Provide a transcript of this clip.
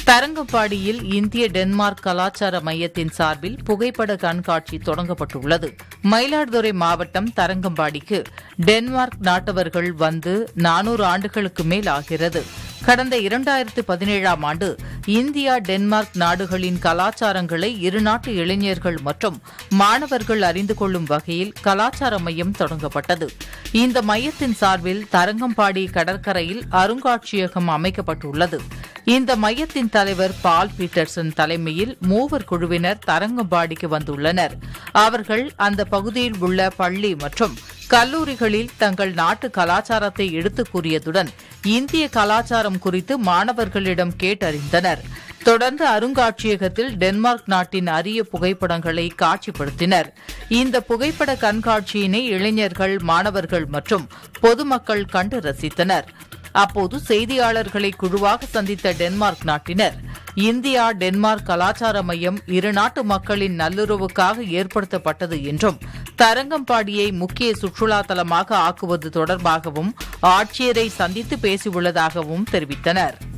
தரங்கம்பாடியில் இந்திய டென்மார்க் கலாச்சார மையத்தின் சார்பில் புகைப்பட கண்காட்சி தொடங்கப்பட்டுள்ளது மயிலாடுதுறை மாவட்டம் தரங்கம்பாடிக்கு டென்மார்க் நாட்டவர்கள் வந்து நானூறு ஆண்டுகளுக்கு மேல் ஆகிறது கடந்த இரண்டாயிரத்து பதினேழாம் ஆண்டு இந்தியா டென்மார்க் நாடுகளின் கலாச்சாரங்களை இருநாட்டு இளைஞர்கள் மற்றும் மாணவர்கள் அறிந்து கொள்ளும் வகையில் கலாச்சார மையம் தொடங்கப்பட்டது இந்த மையத்தின் சார்பில் தரங்கம்பாடி கடற்கரையில் அருங்காட்சியகம் அமைக்கப்பட்டுள்ளது இந்த மையத்தின் தலைவர் பால் பீட்டர்சன் தலைமையில் மூவர் குழுவினர் தரங்கம்பாடிக்கு வந்துள்ளனர் அவர்கள் அந்த பகுதியில் உள்ள பள்ளி மற்றும் கல்லூரிகளில் தங்கள் நாட்டு கலாச்சாரத்தை எடுத்துக் கூறியதுடன் இந்திய கலாச்சாரம் குறித்து மாணவர்களிடம் கேட்டறிந்தனர் தொடர்ந்து அருங்காட்சியகத்தில் டென்மார்க் நாட்டின் அரிய புகைப்படங்களை காட்சிப்படுத்தினர் இந்த புகைப்பட கண்காட்சியினை இளைஞர்கள் மாணவர்கள் மற்றும் பொதுமக்கள் கண்டு ரசித்தனர் அப்போது செய்தியாளர்களை குழுவாக சந்தித்த டென்மார்க் நாட்டினர் இந்தியா டென்மார்க் கலாச்சார மையம் இரு நாட்டு மக்களின் நல்லுறவுக்காக ஏற்படுத்தப்பட்டது என்றும் தரங்கம்பாடியை முக்கிய சுற்றுலா தலமாக ஆக்குவது தொடர்பாகவும் ஆட்சியரை சந்தித்து பேசியுள்ளதாகவும் தெரிவித்தனர்